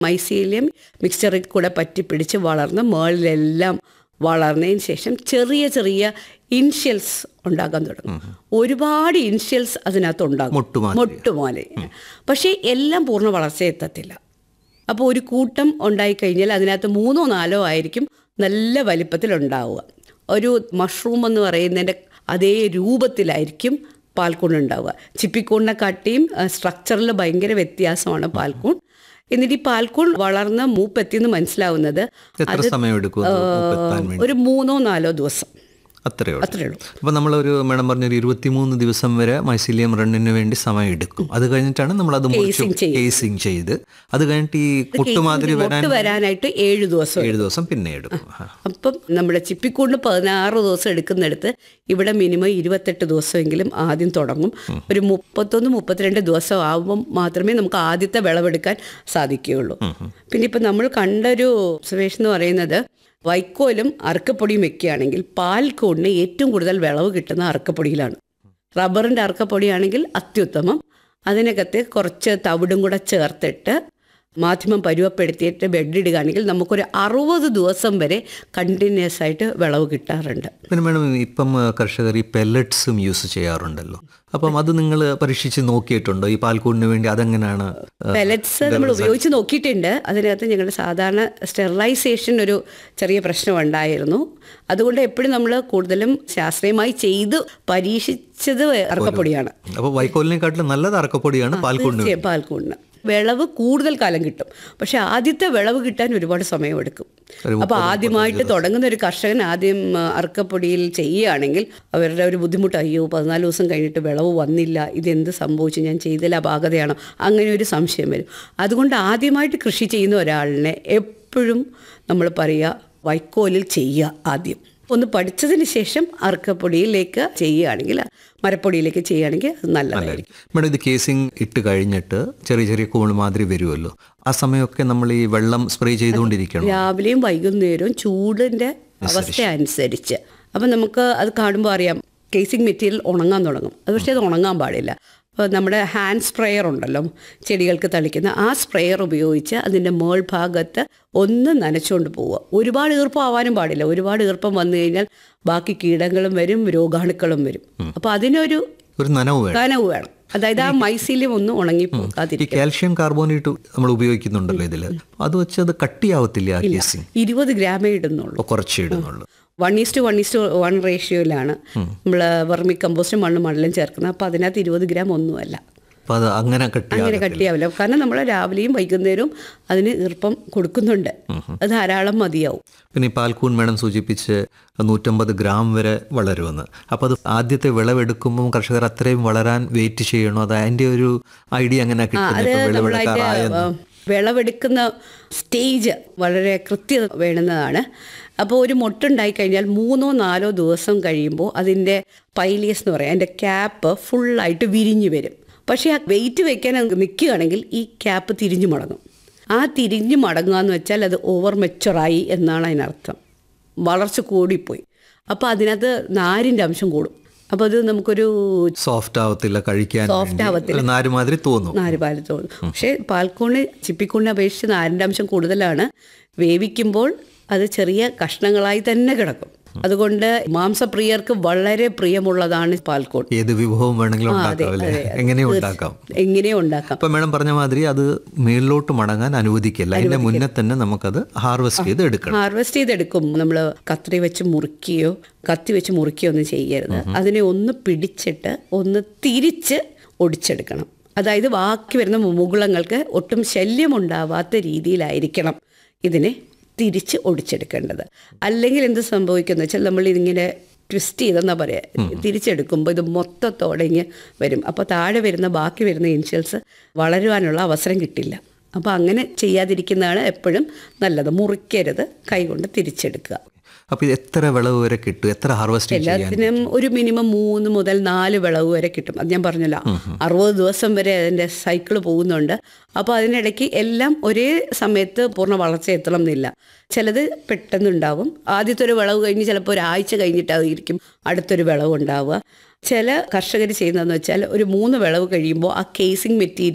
Mycelium മിക്സ്ചറിൽ കൂടെ പറ്റി പിടിച്ച് വളർന്ന് മേളിലെല്ലാം വളർന്നതിന് ശേഷം ചെറിയ ചെറിയ ഇൻഷ്യൽസ് ഉണ്ടാക്കാൻ തുടങ്ങും ഒരുപാട് ഇൻഷ്യൽസ് അതിനകത്ത് ഉണ്ടാകും മുട്ടുമാതിരി. മുട്ടുമാലെ പക്ഷേ എല്ലാം പൂർണ്ണ വളർച്ച എത്തത്തില്ല അപ്പോൾ ഒരു കൂട്ടം ഉണ്ടായിക്കഴിഞ്ഞാൽ അതിനകത്ത് മൂന്നോ നാലോ ആയിരിക്കും നല്ല വലിപ്പത്തിലുണ്ടാവുക ഒരു മഷ്റൂം എന്ന് പറയുന്നതിൻ്റെ അതേ രൂപത്തിലായിരിക്കും പാൽക്കൂൺ ഉണ്ടാവുക ചിപ്പിക്കൂണിനെ കാട്ടിയും സ്ട്രക്ചറിൽ ഭയങ്കര വ്യത്യാസമാണ് പാൽക്കൂൺ എന്നിട്ട് ഈ പാൽക്കൂൺ വളർന്ന് മൂപ്പെത്തിയെന്ന് മനസ്സിലാവുന്നത് എത്ര സമയം എടുക്കും അത് മൂപ്പെത്താൻ വേണ്ടി ഒരു മൂന്നോ നാലോ ദിവസം അത്രയേ ഉള്ളൂ അത്രേ ഉള്ളൂ അപ്പോൾ നമ്മളൊരു മേഡം പറഞ്ഞൊരു ഇരുപത്തിമൂന്ന് ദിവസം വരെ മൈസീലിയം റണ്ണിന് വേണ്ടി സമയം എടുക്കും അത് കഴിഞ്ഞിട്ടാണ് നമ്മൾ അത് Casing ചെയ്യും. കേസിങ് ചെയ്ത് അത് കഴിഞ്ഞിട്ട് ഈ കുട്ടുമാതിരി വരാൻ മുട്ട് വരാനായിട്ട് ഏഴ് ദിവസം ഏഴ് ദിവസം പിന്നെ എടുക്കും ആ. അപ്പം നമ്മുടെ ചിപ്പിക്കൂടിന് പതിനാറ് ദിവസം എടുക്കുന്നിടത്ത് ഇവിടെ മിനിമം ഇരുപത്തെട്ട് ദിവസമെങ്കിലും ആദ്യം തുടങ്ങും ഒരു മുപ്പത്തൊന്ന് മുപ്പത്തിരണ്ട് ദിവസം ആകുമ്പം മാത്രമേ നമുക്ക് ആദ്യത്തെ വിളവെടുക്കാൻ സാധിക്കുകയുള്ളൂ പിന്നെ ഇപ്പം നമ്മൾ കണ്ടൊരു ഒബ്സർവേഷൻ എന്ന് പറയുന്നത് വൈക്കോലും അറക്കപ്പൊടിയും വെക്കുകയാണെങ്കിൽ പാൽക്കൂടിന് ഏറ്റവും കൂടുതൽ വിളവ് കിട്ടുന്ന അറക്കപ്പൊടിയിലാണ് റബ്ബറിൻ്റെ അറക്കപ്പൊടിയാണെങ്കിൽ അത്യുത്തമം അതിനകത്ത് കുറച്ച് തവിടും കൂടെ ചേർത്തിട്ട് മാധ്യമം പരുവപ്പെടുത്തിയിട്ട് ബെഡിടുകയാണെങ്കിൽ നമുക്കൊരു അറുപത് ദിവസം വരെ കണ്ടിന്യൂസ് ആയിട്ട് വിളവ് കിട്ടാറുണ്ട് പിന്നെ മേഡം ഇപ്പം ആ, കർഷകർ ഈ പെല്ലറ്റ്സും യൂസ് ചെയ്യാറുണ്ടല്ലോ അപ്പം അത് നിങ്ങൾ പരീക്ഷിച്ച് നോക്കിയിട്ടുണ്ടോ ഈ പാൽക്കൂടിന് വേണ്ടി അതെങ്ങനെയാണ് ആ, പെലറ്റ്സ് നമ്മൾ ഉപയോഗിച്ച് നോക്കിയിട്ടുണ്ട് അതിനകത്ത് ഞങ്ങളുടെ സാധാരണ സ്റ്റെറിലൈസേഷൻ ഒരു ചെറിയ പ്രശ്നം ഉണ്ടായിരുന്നു അതുകൊണ്ട് എപ്പോഴും നമ്മൾ കൂടുതലും ശാസ്ത്രീയമായി ചെയ്ത് പരീക്ഷിച്ചത് അറക്കപ്പൊടിയാണ് അപ്പോൾ വൈക്കോലിനെക്കാട്ടിലും നല്ലത് അറക്കപ്പൊടിയാണ് പാൽക്കൂടിന് തീർച്ചയായും പാൽക്കൂടിന് വിളവ് കൂടുതൽ കാലം കിട്ടും പക്ഷെ ആദ്യത്തെ വിളവ് കിട്ടാൻ ഒരുപാട് സമയമെടുക്കും ഒരു അപ്പോൾ ആദ്യമായിട്ട് തുടങ്ങുന്ന ഒരു കർഷകൻ ആദ്യം ആ, അറക്കപ്പൊടിയിൽ ചെയ്യുകയാണെങ്കിൽ അവരുടെ ഒരു ബുദ്ധിമുട്ട് അയ്യോ പതിനാല് ദിവസം കഴിഞ്ഞിട്ട് വിളവ് വന്നില്ല ഇതെന്ത് സംഭവിച്ചു ഞാൻ ചെയ്തില്ല അപാകതയാണോ അങ്ങനെ ഒരു സംശയം വരും അതുകൊണ്ട് ആദ്യമായിട്ട് കൃഷി ചെയ്യുന്ന ഒരാളിനെ എപ്പോഴും നമ്മൾ പറയുക വൈക്കോലിൽ ചെയ്യുക ആദ്യം ഒന്ന് പഠിച്ചതിന് ശേഷം അറക്കപ്പൊടിയിലേക്ക് ചെയ്യുകയാണെങ്കിൽ മരപ്പൊടിയിലേക്ക് ചെയ്യുകയാണെങ്കിൽ അത് നല്ലതായിരിക്കും മേഡം ഇത് കേസിങ് ഇട്ട് കഴിഞ്ഞിട്ട് ചെറിയ ചെറിയ കൂൺ മാതിരി വരുമല്ലോ ആ സമയമൊക്കെ നമ്മൾ ഈ വെള്ളം സ്പ്രേ ചെയ്തുകൊണ്ടിരിക്കണം രാവിലെയും വൈകുന്നേരവും ചൂടിൻ്റെ അവസ്ഥ അനുസരിച്ച് അപ്പം നമുക്ക് അത് കാണുമ്പോൾ അറിയാം കേസിംഗ് മെറ്റീരിയൽ ഉണങ്ങാൻ തുടങ്ങും അത് പക്ഷേ അത് ഉണങ്ങാൻ പാടില്ല അപ്പോൾ നമ്മുടെ ഹാൻഡ് സ്പ്രെയർ ഉണ്ടല്ലോ ചെടികൾക്ക് തളിക്കുന്ന ആ സ്പ്രെയർ ഉപയോഗിച്ച് അതിൻ്റെ മേൾഭാഗത്ത് ഒന്ന് നനച്ചുകൊണ്ട് പോവുക ഒരുപാട് ഈർപ്പം ആവാനും പാടില്ല ഒരുപാട് ഈർപ്പം വന്നു കഴിഞ്ഞാൽ ബാക്കി കീടങ്ങളും വരും രോഗാണുക്കളും വരും അപ്പോൾ അതിനൊരു ഒരു നനവ് വേണം കനവ് വേണം അതായത് ആ മൈസീലിയം ഒന്ന് ഈ ഉണങ്ങിപ്പോകാതിരിക്കും കാൽഷ്യം കാർബോണേറ്റ് നമ്മൾ ഉപയോഗിക്കുന്നുണ്ടല്ലോ ഇതിൽ അത് വെച്ച് അത് കട്ടിയാവത്തില്ല ആ കേസിങ് ഇരുപത് ഗ്രാമേ ഇടുന്നുള്ളൂ അപ്പോൾ കുറച്ച് ഇടുന്നുള്ളൂ one is to one is to one റേഷ്യോയിലാണ് നമ്മൾ വെർമി കമ്പോസ്റ്റും മണ്ണും മണലും ചേർക്കുന്നത് അപ്പോൾ അതിനകത്ത് ഇരുപത് ഗ്രാം ഒന്നുമല്ല അപ്പോൾ അത് അങ്ങനെ അങ്ങനെ കട്ടിയാകത്തില്ല കട്ടിയാവില്ല കാരണം നമ്മൾ രാവിലെയും വൈകുന്നേരവും അതിന് ഈർപ്പം കൊടുക്കുന്നുണ്ട് അത് ധാരാളം മതിയാവും പിന്നെ ഈ പാൽക്കൂൺ മേഡം സൂചിപ്പിച്ച് നൂറ്റമ്പത് ഗ്രാം വരെ വളരുമെന്ന് അപ്പോൾ അത് ആദ്യത്തെ വിളവെടുക്കുമ്പോൾ കർഷകർ അത്രയും വളരാൻ വെയിറ്റ് ചെയ്യണോ അത് അതിൻ്റെ ഒരു ഐഡിയ എങ്ങനെ ആ അത് കിട്ടുന്നത് നമ്മളതിൻ്റെ വിളവെടുക്കുന്ന സ്റ്റേജ് വളരെ കൃത്യത വേണ്ടുന്നതാണ് അപ്പോൾ ഒരു മൊട്ടുണ്ടായി കഴിഞ്ഞാൽ മൂന്നോ നാലോ ദിവസം കഴിയുമ്പോൾ അതിൻ്റെ പൈലിയസ് എന്ന് പറയാം അതിൻ്റെ ക്യാപ്പ് ഫുള്ളായിട്ട് വിരിഞ്ഞു വരും പക്ഷേ ആ വെയിറ്റ് വെക്കാൻ നിൽക്കുകയാണെങ്കിൽ ഈ ക്യാപ്പ് തിരിഞ്ഞു മടങ്ങും ആ തിരിഞ്ഞു മടങ്ങുക എന്ന് വെച്ചാൽ അത് ഓവർ മെച്ചുറായി എന്നാണ് അതിനർത്ഥം വളർച്ച കൂടിപ്പോയി അപ്പോൾ അതിനകത്ത് നാരിൻ്റെ അംശം കൂടും അപ്പോൾ അത് നമുക്കൊരു സോഫ്റ്റ് ആവത്തില്ല കഴിക്കാൻ Soft വേണ്ടി. ആവത്തില്ല. ഒരു നാരുമാതിരി തോന്നും നാര് പാല് തോന്നും പക്ഷേ പാൽക്കൂണ് ചിപ്പിക്കൂണിനെ അപേക്ഷിച്ച് നാരിൻ്റെ അംശം കൂടുതലാണ് വേവിക്കുമ്പോൾ അത് ചെറിയ കഷ്ണങ്ങളായി തന്നെ കിടക്കും അതുകൊണ്ട് മാംസപ്രിയർക്ക് വളരെ പ്രിയമുള്ളതാണ് പാൽക്കൂൺ ഏത് വിഭവം വേണമെങ്കിലും ആ, അതെ, ഉണ്ടാക്കാം അല്ലേ അതെ, അതെ. എങ്ങനെയും ഉണ്ടാക്കാം എങ്ങനെയും ഉണ്ടാക്കാം അപ്പൊ മേഡം പറഞ്ഞ മാതിരി അത് മേളിലോട്ട് മടങ്ങാൻ അനുവദിക്കില്ല അതിന്റെ മുന്നേ തന്നെ നമുക്കത് ഹാർവെസ്റ്റ് ചെയ്ത് എടുക്കണം ഹാർവെസ്റ്റ് ചെയ്തെടുക്കും നമ്മൾ കത്രി വെച്ച് മുറിക്കുകയോ കത്തി വെച്ച് മുറിക്കുകയോ ഒന്നും ചെയ്യരുത് അതിനെ ഒന്ന് പിടിച്ചിട്ട് ഒന്ന് തിരിച്ച് ഒടിച്ചെടുക്കണം അതായത് ബാക്കി വരുന്ന മുകുളങ്ങൾക്ക് ഒട്ടും ശല്യമുണ്ടാവാത്ത രീതിയിലായിരിക്കണം ഇതിനെ തിരിച്ച് ഒടിച്ചെടുക്കേണ്ടത് അല്ലെങ്കിൽ എന്ത് സംഭവിക്കുന്നത് വെച്ചാൽ നമ്മൾ ഇതിങ്ങനെ ട്വിസ്റ്റ് ചെയ്തെന്നാ പറയാം തിരിച്ചെടുക്കുമ്പോൾ ഇത് മൊത്തത്തോടെ ഇങ്ങ് വരും അപ്പോൾ താഴെ വരുന്ന ബാക്കി വരുന്ന ഇൻഷ്യൽസ് വളരുവാനുള്ള അവസരം കിട്ടില്ല അപ്പോൾ അങ്ങനെ ചെയ്യാതിരിക്കുന്നതാണ് എപ്പോഴും നല്ലത് മുറിക്കരുത് കൈകൊണ്ട് തിരിച്ചെടുക്കുക അപ്പൊ ഇത് എത്ര വിളവ് വരെ കിട്ടും എത്ര ഹാർവെസ്റ്റ് ചെയ്യാൻ എല്ലാത്തിനും ഒരു മിനിമം മൂന്ന് മുതൽ നാല് വിളവ് വരെ കിട്ടും അത് ഞാൻ പറഞ്ഞല്ലോ അറുപത് ദിവസം വരെ അതിൻ്റെ സൈക്കിൾ പോകുന്നുണ്ട് അപ്പോൾ അതിനിടയ്ക്ക് എല്ലാം ഒരേ സമയത്ത് പൂർണ്ണ വളർച്ച എത്തണം എന്നില്ല ചിലത് പെട്ടെന്നുണ്ടാവും ആദ്യത്തെ ഒരു വിളവ് കഴിഞ്ഞ് ചിലപ്പോൾ ഒരാഴ്ച കഴിഞ്ഞിട്ടായിരിക്കും അടുത്തൊരു വിളവ് ഉണ്ടാവുക ചില കർഷകർ ചെയ്യുന്നതെന്ന് വെച്ചാൽ ഒരു മൂന്ന് വിളവ് കഴിയുമ്പോൾ ആ കേസിംഗ് മെറ്റീരിയൽ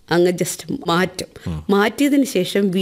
അങ്ങ് ജസ്റ്റ് മാറ്റും മാറ്റിയതിന് ശേഷം